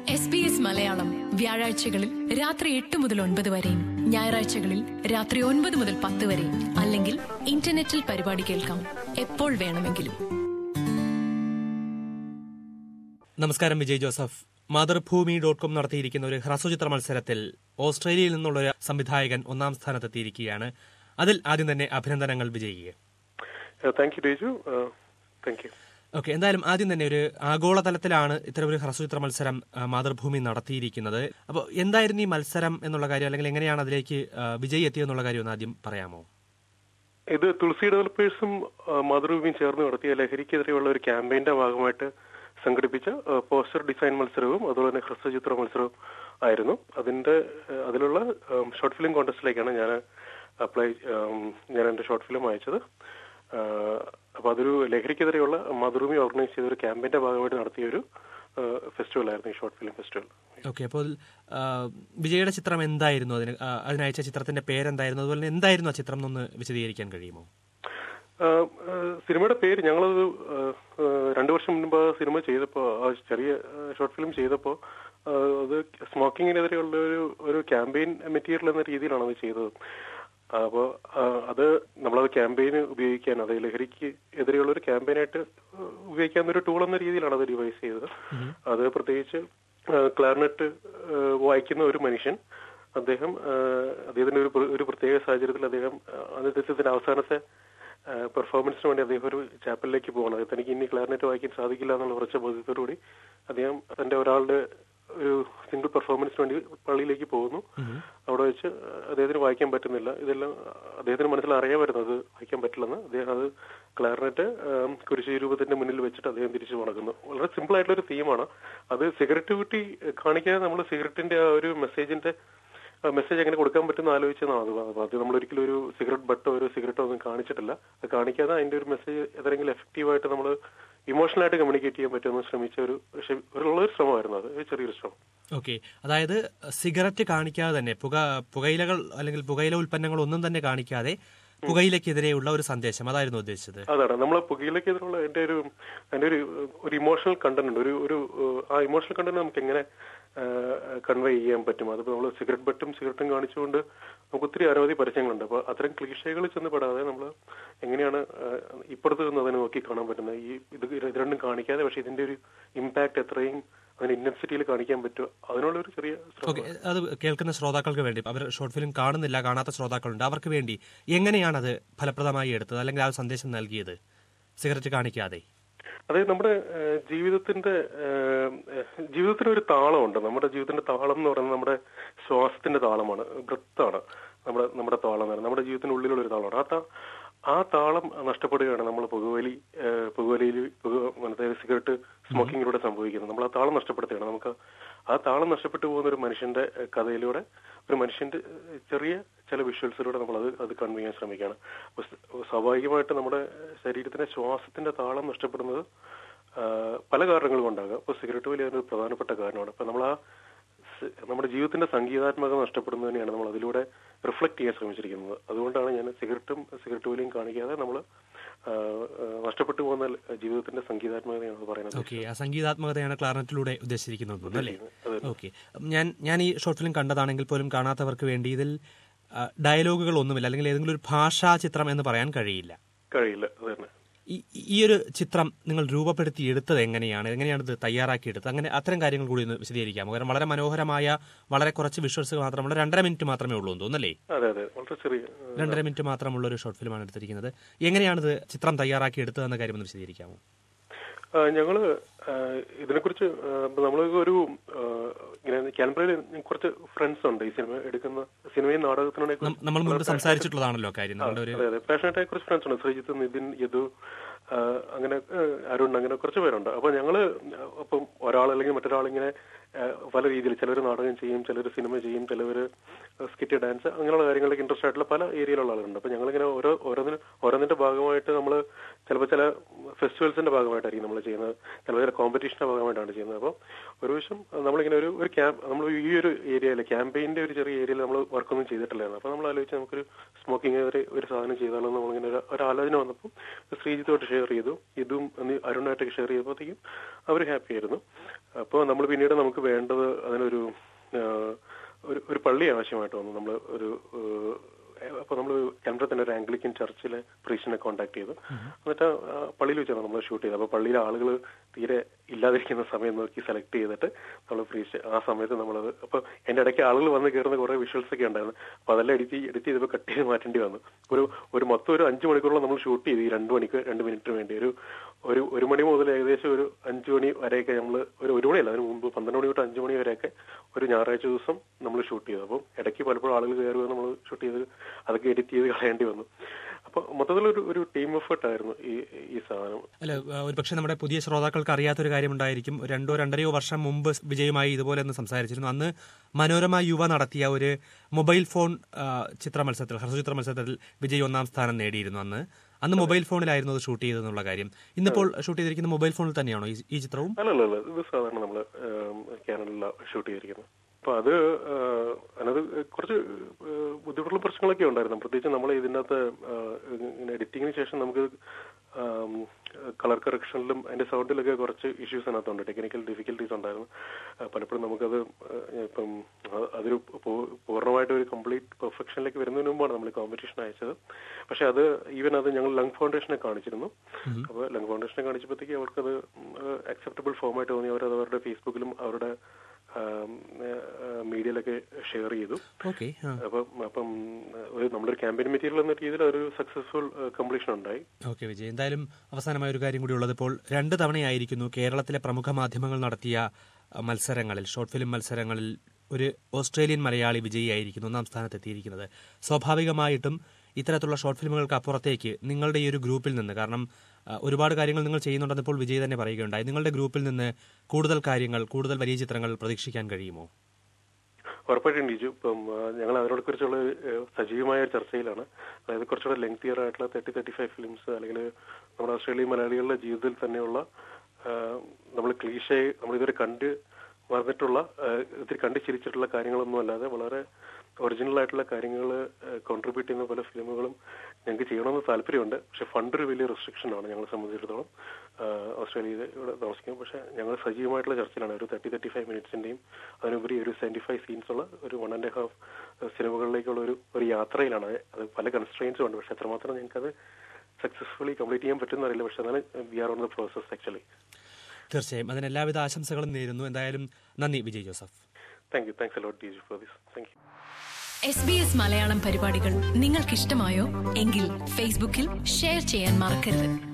S B S Malayalam വ്യാഴാഴ്ചകളിൽ രാത്രി എട്ട് മുതൽ ഒൻപത് വരെയും ഞായറാഴ്ചകളിൽ രാത്രി ഒൻപത് മുതൽ പത്ത് വരെയും അല്ലെങ്കിൽ ഇന്റർനെറ്റിൽ പരിപാടി കേൾക്കാം എപ്പോൾ വേണമെങ്കിലും നമസ്കാരം Vijay Joseph Mathrubhumi dot com നടത്തിയിരിക്കുന്ന ഒരു ഹ്രസ്വചിത്ര മത്സരത്തിൽ ഓസ്ട്രേലിയയിൽ നിന്നുള്ള ഒരു സംവിധായകൻ ഒന്നാം സ്ഥാനത്തെത്തിയിരിക്കുകയാണ് അതിൽ ആദ്യം തന്നെ അഭിനന്ദനങ്ങൾ വിജയിക്കുക thank you Reju thank you okay എന്തായാലും ആദ്യം തന്നെ ഒരു ആഗോളതലത്തിലാണ് ഇത്തരം ഒരു ഹ്രസ്വചിത്ര മത്സരം ആ, മാതൃഭൂമി നടത്തിയിരിക്കുന്നത് അപ്പോൾ എന്തായിരുന്നു ഈ മത്സരം എന്നുള്ള കാര്യം അല്ലെങ്കിൽ എങ്ങനെയാണ് അതിലേക്ക് ആ, വിജയ് എത്തിയെന്നുള്ള കാര്യം ഒന്ന് ആദ്യം പറയാമോ ഇത് തുളസി ഡെവലപ്പേഴ്സും മാതൃഭൂമിയും ചേർന്ന് നടത്തിയ ലഹരിക്കെതിരെയുള്ള ഒരു ക്യാമ്പയിന്റെ ഭാഗമായിട്ട് സംഘടിപ്പിച്ച ആ, പോസ്റ്റർ ഡിസൈൻ മത്സരവും അതുപോലെ തന്നെ ഹ്രസ്വചിത്ര മത്സരവും ആയിരുന്നു അതിന്റെ ആ, അതിലുള്ള ഷോർട്ട് ഫിലിം കോൺടെസ്റ്റിലേക്കാണ് ഞാൻ അപ്ലൈ ഞാൻ എന്റെ ഷോർട്ട് ഫിലിം അയച്ചത് ആ, അപ്പൊ അതൊരു ലഹരിക്കെതിരെയുള്ള മാതൃഭൂമി ഓർഗനൈസ് ചെയ്ത ഒരു ക്യാമ്പയിന്റെ ഭാഗമായിട്ട് നടത്തിയ ഒരു ഫെസ്റ്റിവൽ ആയിരുന്നു ഈ ഷോർട്ട് ഫിലിം ഫെസ്റ്റിവൽ ഓക്കെ അപ്പോൾ ആ, വിജയുടെ ചിത്രം എന്തായിരുന്നു അതിന് ആ, അതിനയച്ച ചിത്രത്തിന്റെ പേരെന്തായിരുന്നു അതുപോലെ തന്നെ എന്തായിരുന്നു ആ ചിത്രം എന്നൊന്ന് വിശദീകരിക്കാൻ കഴിയുമോ ആ, ആ, സിനിമയുടെ പേര് ഞങ്ങളത് ആ, ആ, രണ്ടു വർഷം മുൻപ് ആ സിനിമ ചെയ്തപ്പോ ആ ചെറിയ ഷോർട്ട് ഫിലിം ചെയ്തപ്പോ ആ, അത് സ്മോക്കിങ്ങിനെതിരെയുള്ള ഒരു ഒരു ക്യാമ്പയിൻ മെറ്റീരിയൽ എന്ന രീതിയിലാണ് അത് ചെയ്തത് അപ്പോൾ അത് നമ്മളത് ക്യാമ്പയിന് ഉപയോഗിക്കാൻ അത് ലഹരിക്ക് എതിരെയുള്ള ഒരു ക്യാമ്പയിനായിട്ട് ഉപയോഗിക്കാവുന്ന ഒരു ടൂൾ എന്ന രീതിയിലാണ് അത് ഡിവൈസ് ചെയ്തത് അത് പ്രത്യേകിച്ച് ക്ലാർനെറ്റ് വായിക്കുന്ന ഒരു മനുഷ്യൻ അദ്ദേഹം ആ, അദ്ദേഹത്തിന്റെ ഒരു പ്ര- ഒരു പ്രത്യേക സാഹചര്യത്തിൽ അദ്ദേഹം ആ, അദ്ദേഹത്തിന്റെ അവസാനത്തെ പെർഫോമൻസിന് വേണ്ടി അദ്ദേഹം ഒരു ചാപ്പലിലേക്ക് പോകണം അത് തനിക്ക് ഇനി ക്ലാരിനെറ്റ് വായിക്കാൻ സാധിക്കില്ല എന്നുള്ള ഉറച്ച ബോധ്യത്തോടുകൂടി അദ്ദേഹം തന്റെ ഒരാളുടെ ഒരു സിംഗിൾ പെർഫോമൻസിന് വേണ്ടി പള്ളിയിലേക്ക് പോകുന്നു അവിടെ വെച്ച് അദ്ദേഹത്തിന് വായിക്കാൻ പറ്റുന്നില്ല ഇതെല്ലാം അദ്ദേഹത്തിന് മനസ്സിൽ അറിയാമായിരുന്നു അത് വായിക്കാൻ പറ്റില്ലെന്ന് അദ്ദേഹം അത് ക്ലാരിനെറ്റ് കുരിശി രൂപത്തിന്റെ മുന്നിൽ വെച്ചിട്ട് അദ്ദേഹം തിരിച്ചു മടക്കുന്നു വളരെ സിമ്പിൾ ആയിട്ടുള്ള ഒരു തീമാണ് അത് സിഗരറ്റ് കുട്ടി കാണിക്കാതെ നമ്മൾ സിഗരറ്റിന്റെ ആ ഒരു മെസ്സേജിന്റെ മെസ്സേജ് എങ്ങനെ കൊടുക്കാൻ പറ്റുന്ന ആലോചിച്ചതാണ് അത് അപ്പൊ അത് നമ്മൾ ഒരിക്കലും ഒരു സിഗരറ്റ് ബട്ടോ ഒരു സിഗരറ്റോ ഒന്നും കാണിച്ചിട്ടില്ല അത് കാണിക്കാതെ അതിന്റെ ഒരു മെസ്സേജ് ഏതെങ്കിലും എഫക്റ്റീവായിട്ട് നമ്മൾ ഇമോഷണൽ ആയിട്ട് കമ്മ്യൂണിക്കേറ്റ് ചെയ്യാൻ പറ്റുമെന്ന് ശ്രമിച്ച ഒരു ശ്ര- ഒരു ഉള്ള ഒരു ശ്രമമായിരുന്നു അത് ഒരു ചെറിയൊരു ശ്രമം ഓക്കെ അതായത് സിഗരറ്റ് കാണിക്കാതെ തന്നെ പുക പുകയിലകൾ അല്ലെങ്കിൽ പുകയില ഉൽപ്പന്നങ്ങൾ ഒന്നും തന്നെ കാണിക്കാതെ പുകയിലക്കെതിരെയുള്ള ഒരു സന്ദേശം അതായിരുന്നു ഉദ്ദേശിച്ചത് അതാണ് നമ്മൾ പുകയിലേക്കെതിരെയുള്ള എന്റെ ഒരു എന്റെ ഒരു ഒരു ഇമോഷണൽ കണ്ടന്റ് ഉണ്ട് ഒരു ഒരു ഏഹ്, ആ ഇമോഷണൽ കണ്ടന്റ് നമുക്ക് എങ്ങനെ കൺവേ ചെയ്യാൻ പറ്റും അതിപ്പോ നമ്മൾ സിഗരറ്റ് ബട്ടും സിഗരറ്റും കാണിച്ചുകൊണ്ട് നമുക്ക് ഒത്തിരി അനവധി പരസ്യങ്ങളുണ്ട് അപ്പൊ അത്തരം ക്ലീഷകൾ ചെന്ന് പെടാതെ നമ്മൾ എങ്ങനെയാണ് ഏഹ്, ഇപ്പുറത്ത് നിന്ന് അതിനെ നോക്കി കാണാൻ പറ്റുന്നത് ഈ ഇത് ഇത് രണ്ടും കാണിക്കാതെ പക്ഷെ ഇതിന്റെ ഒരു ഇമ്പാക്ട് എത്രയും അതിന്റെ ഇന്റൻസിറ്റിയിൽ കാണിക്കാൻ പറ്റുമോ അതിനുള്ള ഒരു ചെറിയ ശ്രമം ഓക്കെ അത് കേൾക്കുന്ന ശ്രോതാക്കൾക്ക് വേണ്ടി അവർ ഷോർട്ട് ഫിലിം കാണുന്നില്ല കാണാത്ത ശ്രോതാക്കളുണ്ട് അവർക്ക് വേണ്ടി എങ്ങനെയാണ് അത് ഫലപ്രദമായി എടുത്തത് അല്ലെങ്കിൽ ആ ഒരു സന്ദേശം നൽകിയത് സിഗരറ്റ് കാണിക്കാതെ അതായത് നമ്മുടെ ഏഹ്, ജീവിതത്തിന്റെ ഏഹ്, ഏഹ്, ജീവിതത്തിന് ഒരു താളമുണ്ട് നമ്മുടെ ജീവിതത്തിന്റെ താളം എന്ന് പറയുന്നത് നമ്മുടെ ശ്വാസത്തിന്റെ താളമാണ് ബ്രത്താണ് നമ്മുടെ നമ്മുടെ താളം എന്ന് പറയുന്നത് നമ്മുടെ ജീവിതത്തിന്റെ ഉള്ളിലുള്ള ഒരു താളമാണ് ആ താ- ആ താളം നഷ്ടപ്പെടുകയാണ് നമ്മൾ പുകവലി ഏഹ്, പുകവലിയിൽ പുക മറ്റേ സിഗരറ്റ് സ്മോക്കിങ്ങിലൂടെ സംഭവിക്കുന്നത് നമ്മൾ ആ താളം നഷ്ടപ്പെടുത്തുകയാണ് നമുക്ക് ആ താളം നഷ്ടപ്പെട്ടു പോകുന്ന ഒരു മനുഷ്യന്റെ ഏഹ്, കഥയിലൂടെ ഒരു മനുഷ്യന്റെ ഏഹ്, ചെറിയ ചില വിഷ്വൽസിലൂടെ നമ്മൾ അത് അത് കൺവേ ചെയ്യാൻ ശ്രമിക്കുകയാണ് അപ്പൊ സ്- സ്വാഭാവികമായിട്ട് നമ്മുടെ ശരീരത്തിന്റെ ശ്വാസത്തിന്റെ താളം നഷ്ടപ്പെടുന്നത് ആ, പല കാരണങ്ങൾ കൊണ്ടാകാം ഇപ്പൊ സിഗരറ്റ് വലിയ ഒരു പ്രധാനപ്പെട്ട കാരണമാണ് അപ്പൊ നമ്മൾ ആ സ്- നമ്മുടെ ജീവിതത്തിന്റെ സംഗീതാത്മകത നഷ്ടപ്പെടുന്നതിനെയാണ് നമ്മൾ അതിലൂടെ റിഫ്ലക്ട് ചെയ്യാൻ ശ്രമിച്ചിരിക്കുന്നത് അതുകൊണ്ടാണ് ഞാൻ സിഗരറ്റും സിഗരറ്റ് വലിയും കാണിക്കാതെ നമ്മൾ നഷ്ടപ്പെട്ടു പോകുന്ന ജീവിതത്തിന്റെ സംഗീതാത്മകതയാണ് പറയുന്നത് ഓക്കെ ആ സംഗീതാത്മകതയാണ് ക്ലാർനറ്റിലൂടെ ഉദ്ദേശിച്ചിരിക്കുന്നത് അല്ലേ അതെ. ഓക്കെ ഞാൻ ഞാൻ ഈ ഷോർട്ട് ഫിലിം കണ്ടതാണെങ്കിൽ പോലും കാണാത്തവർക്ക് വേണ്ടി ഇതിൽ ആ, ഡയലോഗുകൾ ഒന്നുമില്ല അല്ലെങ്കിൽ ഏതെങ്കിലും ഒരു ഭാഷാ ചിത്രം എന്ന് പറയാൻ കഴിയില്ല കഴിയില്ല അത് തന്നെ ഈ ഈ ഒരു ചിത്രം നിങ്ങൾ രൂപപ്പെടുത്തി എടുത്തത് എങ്ങനെയാണ് എങ്ങനെയാണ് ഇത് തയ്യാറാക്കി എടുത്തത് അങ്ങനെ അത്തരം കാര്യങ്ങൾ കൂടി ഒന്ന് വിശദീകരിക്കാമോ കാരണം വളരെ മനോഹരമായ വളരെ കുറച്ച് വിഷ്വൽസ് മാത്രമുള്ള രണ്ടര മിനിറ്റ് മാത്രമേ ഉള്ളൂ എന്ന് തോന്നുന്നല്ലേ അതെ അതെ വളരെ ചെറിയ ആ, രണ്ടര മിനിറ്റ് മാത്രമുള്ള ഒരു ഷോർട്ട് ഫിലിമാണ് എടുത്തിരിക്കുന്നത് എങ്ങനെയാണിത് ചിത്രം തയ്യാറാക്കി എടുത്തതെന്ന കാര്യം ഒന്ന് വിശദീകരിക്കാമോ ആ, ഞങ്ങള് ആ, ഇതിനെക്കുറിച്ച് ആ, ഇപ്പൊ നമ്മള് ഒരു ആ, ഇങ്ങനെ കാൻബ്രയിൽ കുറച്ച് ഫ്രണ്ട്സ് ഉണ്ട് ഈ സിനിമ എടുക്കുന്ന സിനിമയും നാടകത്തിനോടെ നം- നമ്മൾ മുൻപ് സംസാരിച്ചിട്ടുള്ളതാണല്ലോ ആ കാര്യം നമ്മുടെ ഒരു അതെ അതെ പാഷനേറ്റായ കുറച്ച് ഫ്രണ്ട്സ് ഉണ്ട് ശ്രീജിത്ത് നിതിൻ യദു ആ, അങ്ങനെ ആ, അരുൺ അങ്ങനെ കുറച്ച് പേരുണ്ട് അപ്പൊ ഞങ്ങള് അപ്പം ഒരാൾ അല്ലെങ്കിൽ മറ്റൊരാൾ ഇങ്ങനെ ആ, പല രീതിയിൽ ചിലർ നാടകം ചെയ്യും ചിലർ സിനിമ ചെയ്യും ചിലവർ സ്കിറ്റ് ഡാൻസ് അങ്ങനെയുള്ള കാര്യങ്ങളിലേക്ക് ഇൻട്രസ്റ്റ് ആയിട്ടുള്ള പല ഏരിയയിലുള്ള ആളുകളുണ്ട് അപ്പൊ ഞങ്ങളിങ്ങനെ ഓരോ ഓരോന്നിന് ഓരോന്നിന്റെ ഭാഗമായിട്ട് നമ്മൾ ചിലപ്പോൾ ചില ഫെസ്റ്റിവൽസിന്റെ ഭാഗമായിട്ടായിരിക്കും നമ്മൾ ചെയ്യുന്നത് ചിലപ്പോൾ ചില കോമ്പറ്റീഷന്റെ ഭാഗമായിട്ടാണ് ചെയ്യുന്നത് അപ്പോൾ ഒരു വശം നമ്മളിങ്ങനെ ഒരു ഒരു ക്യാമ്പ് നമ്മൾ ഈ ഒരു ഏരിയയിൽ ക്യാമ്പയിന്റെ ഒരു ചെറിയ ഏരിയയിൽ നമ്മൾ വർക്കൊന്നും ചെയ്തിട്ടില്ലായിരുന്നു അപ്പോൾ നമ്മൾ ആലോചിച്ച് നമുക്കൊരു സ്മോക്കിംഗ് ഒരു ഒരു സാധനം ചെയ്താലോ എന്ന് നമ്മളിങ്ങനെ ഒരു ഒരു ആലോചന വന്നപ്പോൾ ശ്രീജിത്തോട്ട് ഷെയർ ചെയ്തു ഇതും അന്ന് അരുണായിട്ടൊക്കെ ഷെയർ ചെയ്തപ്പോഴത്തേക്കും അവർ ഹാപ്പി ആയിരുന്നു അപ്പോൾ നമ്മൾ പിന്നീട് നമുക്ക് വേണ്ടത് അതിനൊരു ആ, ഒരു ഒരു പള്ളി ആവശ്യമായിട്ട് വന്നു നമ്മൾ ഒരു അപ്പൊ നമ്മൾ കാനഡ തന്നെ ഒരു ആംഗ്ലിക്കൻ ചർച്ചിലെ പ്രീസിനെ കോൺടാക്ട് ചെയ്തു എന്നിട്ട് ആ പള്ളിയിൽ വെച്ചാണ് നമ്മൾ ഷൂട്ട് ചെയ്തത് അപ്പൊ പള്ളിയിലെ ആളുകൾ തീരെ ഇല്ലാതിരിക്കുന്ന സമയം നോക്കി സെലക്ട് ചെയ്തിട്ട് നമ്മൾ പ്രീസ് ആ സമയത്ത് നമ്മളത് അപ്പൊ എന്റെ ഇടയ്ക്ക് ആളുകൾ വന്ന് കയറുന്ന കുറെ വിഷ്വൽസ് ഒക്കെ ഉണ്ടായിരുന്നു അപ്പൊ അതെല്ലാം എഡിറ്റ് എഡിറ്റ് ചെയ്തപ്പോൾ കട്ട് ചെയ്ത് മാറ്റേണ്ടി വന്നു ഒരു ഒരു മൊത്തം ഒരു അഞ്ചു മണിക്കൂറോളം നമ്മൾ ഷൂട്ട് ചെയ്തു ഈ രണ്ട് മണിക്ക് രണ്ട് മിനിറ്റിന് വേണ്ടി ഒരു ഒരു ഒരു മണി മുതൽ ഏകദേശം ഒരു അഞ്ചു മണി വരെയൊക്കെ നമ്മൾ ഒരു ഒരു മണിയല്ല അതിന് മുമ്പ് പന്ത്രണ്ട് മണി തൊട്ട് അഞ്ചു മണി വരെയൊക്കെ ഒരു ഞായറാഴ്ച ദിവസം നമ്മൾ ഷൂട്ട് ചെയ്തു അപ്പം ഇടയ്ക്ക് പലപ്പോഴും ആളുകൾ കയറുക നമ്മൾ ഷൂട്ട് ചെയ്ത് അതൊക്കെ എഡിറ്റ് ചെയ്ത് കളയേണ്ടി വന്നു അപ്പൊ മൊത്തത്തിലൊരു ഒരു ടീം എഫേർട്ട് ആയിരുന്നു ഈ ഈ സാധനം അല്ല ഒരു പക്ഷേ നമ്മുടെ പുതിയ ശ്രോതാക്കൾക്ക് അറിയാത്തൊരു കാര്യമുണ്ടായിരിക്കും രണ്ടോ രണ്ടരയോ വർഷം മുമ്പ് വിജയുമായി ഇതുപോലെ ഒന്ന് സംസാരിച്ചിരുന്നു അന്ന് മനോരമ യുവ നടത്തിയ ഒരു മൊബൈൽ ഫോൺ ആ, ചിത്ര മത്സരത്തിൽ ഹ്രസ്വചിത്ര മത്സരത്തിൽ വിജയ് ഒന്നാം സ്ഥാനം നേടിയിരുന്നു അന്ന് അന്ന് മൊബൈൽ ഫോണിലായിരുന്നു അത് ഷൂട്ട് ചെയ്തതെന്നുള്ള കാര്യം ഇന്നിപ്പോൾ ഷൂട്ട് ചെയ്തിരിക്കുന്ന മൊബൈൽ ഫോണിൽ തന്നെയാണോ ഈ- ഈ ചിത്രവും അല്ലല്ല അല്ല ഇത് സാധാരണ നമ്മൾ കാനഡയിലാണ് ഷൂട്ട് ചെയ്തിരിക്കുന്നത് അപ്പൊ അത് ആ, അതിനകത്ത് കുറച്ച് ആ, ബുദ്ധിമുട്ടുള്ള പ്രശ്നങ്ങളൊക്കെ ഉണ്ടായിരുന്നു പ്രത്യേകിച്ച് നമ്മൾ ഇതിനകത്ത് ആ, ഇങ്ങനെ എഡിറ്റിങ്ങിന് ശേഷം നമുക്ക് കളർ കറക്ഷനിലും അതിന്റെ സൗണ്ടിലൊക്കെ കുറച്ച് ഇഷ്യൂസ് അതിനകത്തുണ്ട് ടെക്നിക്കൽ ഡിഫിക്കൽട്ടീസ് ഉണ്ടായിരുന്നു ആ, പലപ്പോഴും നമുക്കത് ആ, ഇപ്പം ആ, അതൊരു പൂ- പൂർണ്ണമായിട്ട് ഒരു കംപ്ലീറ്റ് പെർഫെക്ഷനിലേക്ക് വരുന്നതിന് മുമ്പാണ് നമ്മൾ കോമ്പറ്റീഷൻ അയച്ചത് പക്ഷെ അത് ഈവൻ അത് ഞങ്ങൾ ലങ് ഫൗണ്ടേഷനെ കാണിച്ചിരുന്നു അപ്പോൾ ലങ് ഫൗണ്ടേഷനെ കാണിച്ചപ്പോഴത്തേക്ക് അവർക്കത് അക്സെപ്റ്റബിൾ ഫോമായിട്ട് തോന്നി അവരത് അവരുടെ ഫേസ്ബുക്കിലും അവരുടെ മീഡിയയിലൊക്കെ ഷെയർ ചെയ്തു ഓക്കെ അപ്പം അപ്പം ഒരു നമ്മളൊരു ക്യാമ്പയിൻ മെറ്റീരിയൽ എന്ന രീതിയിൽ അതൊരു സക്സസ്ഫുൾ കംപ്ലീഷൻ ഉണ്ടായി ഓക്കെ വിജയ് എന്തായാലും അവസാനമായ ഒരു കാര്യം കൂടി ഉള്ളത് ഇപ്പോൾ രണ്ട് തവണയായിരിക്കുന്നു കേരളത്തിലെ പ്രമുഖ മാധ്യമങ്ങൾ നടത്തിയ അഹ്, മത്സരങ്ങളിൽ ഷോർട്ട് ഫിലിം മത്സരങ്ങളിൽ ഒരു ഓസ്ട്രേലിയൻ മലയാളി വിജയിയായിരിക്കുന്നു ഒന്നാം സ്ഥാനത്തെത്തിയിരിക്കുന്നത് സ്വാഭാവികമായിട്ടും ഇത്തരത്തിലുള്ള ഷോർട്ട് ഫിലിമുകൾക്ക് അപ്പുറത്തേക്ക് നിങ്ങളുടെ ഈ ഒരു ഗ്രൂപ്പിൽ നിന്ന് കാരണം അഹ്, ഒരുപാട് കാര്യങ്ങൾ നിങ്ങൾ ചെയ്യുന്നുണ്ടെന്ന് ഇപ്പോൾ വിജയ് തന്നെ പറയുകയുണ്ടായി നിങ്ങളുടെ ഗ്രൂപ്പിൽ നിന്ന് കൂടുതൽ കാര്യങ്ങൾ കൂടുതൽ വലിയ ചിത്രങ്ങൾ പ്രതീക്ഷിക്കാൻ കഴിയുമോ ഉറപ്പായിട്ടും ഡിജു ഇപ്പം ആ, ഞങ്ങൾ അതിനോട് കുറിച്ചുള്ള ഒരു, ഏഹ്, സജീവമായ ഒരു ചർച്ചയിലാണ് അതായത് കുറച്ചുകൂടെ ലെങ്തിയർ ആയിട്ടുള്ള തേർട്ടി തേർട്ടി ഫൈവ് ഫിലിംസ് അല്ലെങ്കിൽ നമ്മുടെ ഓസ്ട്രേലിയൻ മലയാളികളുടെ ജീവിതത്തിൽ തന്നെയുള്ള നമ്മൾ ക്ലീഷേ നമ്മൾ ഇതുവരെ കണ്ട് വന്നിട്ടുള്ള ആഹ്, ഇത്തിരി കണ്ട് ചിരിച്ചിട്ടുള്ള കാര്യങ്ങളൊന്നും അല്ലാതെ വളരെ ഒറിജിനൽ ആയിട്ടുള്ള കാര്യങ്ങൾ കോൺട്രിബ്യൂട്ട് ചെയ്യുന്ന പല ഫിലിമുകളും ഞങ്ങൾക്ക് ചെയ്യണമെന്ന് താല്പര്യമുണ്ട് പക്ഷെ ഫണ്ട് ഒരു വലിയ റെസ്ട്രിക്ഷൻ ആണ് ഞങ്ങളെ സംബന്ധിച്ചിടത്തോളം ആഹ്, ഓസ്ട്രേലിയയിൽ ഇവിടെ താമസിക്കും പക്ഷെ ഞങ്ങൾ സജീവമായിട്ടുള്ള ചർച്ചയിലാണ് ഒരു തേർട്ടി തേർട്ടി ഫൈവ് മിനിറ്റ്സിന്റെയും അതിനുപരി ഒരു സെവന്റി ഫൈവ് സീൻസ് ഉള്ള ഒരു വൺ ആൻഡ് ഹാഫ് സിനിമകളിലേക്കുള്ള ഒരു ഒരു യാത്രയിലാണ് അത് പല കൺസ്ട്രെയിൻസും ഉണ്ട് പക്ഷെ എത്രമാത്രം ഞങ്ങൾക്കത് സക്സസ്ഫുള്ളി കംപ്ലീറ്റ് ചെയ്യാൻ പറ്റുന്ന അറിയില്ല പക്ഷെ എന്നാലും we are on the process actually തീർച്ചയായും അതിന് എല്ലാവിധ ആശംസകളും നേരുന്നു എന്തായാലും നന്ദി Vijay Joseph thank you thanks a lot ഡി for this thank you S B S Malayalam പരിപാടികൾ നിങ്ങൾക്കിഷ്ടമായോ എങ്കിൽ ഫേസ്ബുക്കിൽ ഷെയർ ചെയ്യാൻ മറക്കരുത്